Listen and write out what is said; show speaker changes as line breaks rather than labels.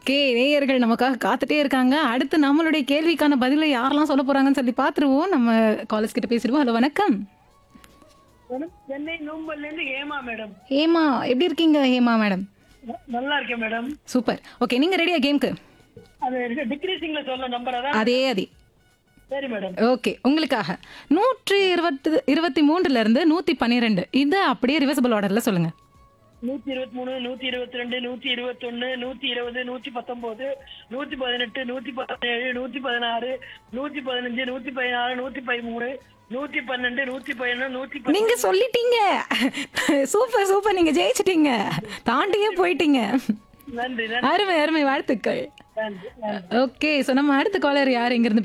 okay நேயர்கள் நமக்காக காத்துட்டே இருக்காங்க அடுத்து நம்மளுடைய கேள்விக்கான பதிலை யாரெல்லாம் சொல்ல போறாங்கன்னு சொல்லி பார்த்துருவோம் நம்ம காலேஜ் கிட்ட பேசிடுவோம் ஹலோ வணக்கம்
மேடம் சென்னை நூம்பல்ல இருந்து ஹேமா மேடம்
ஹேமா எப்படி இருக்கீங்க ஹேமா மேடம்
ந- நல்லா இருக்கேன் மேடம்
சூப்பர் ஓகே நீங்க ரெடியா கேம்க்கு
அது டிக்ரீசிங்ல சொல்ல நம்பர் அதான்
அதே அதே
சரி மேடம்
ஓகே உங்களுக்காக நூற்றி இருபத்தி இருபத்தி மூன்றுல இருந்து நூத்தி பன்னிரெண்டு இதை அப்படியே ரிவர்சபிள் ஆர்டர்ல சொல்லுங்க
நூத்தி இருபத்தி மூணு நூத்தி இருபத்தி ரெண்டு நூத்தி இருபத்தி ஒண்ணு நூத்தி இருபது நூத்தி பத்தொன்பது நூத்தி பதினெட்டு நூத்தி பதினேழு நூத்தி பதினாறு நூத்தி பதினஞ்சு நூத்தி பதினாறு நூத்தி பதிமூணு நூத்தி பன்னெண்டு நூத்தி பதினொன்று நூத்தி பதி-
நீங்க சொல்லிட்டீங்க சூப்பர் சூப்பர் நீங்க ஜெயிச்சிட்டீங்க தாண்டியே போயிட்டீங்க
நன்றி நன்றி
அருமை அருமை வாழ்த்துக்கள்
நன்றி நன்றி
ஓகே ஸோ நம்ம அடுத்த காலர் யார் எங்கிருந்து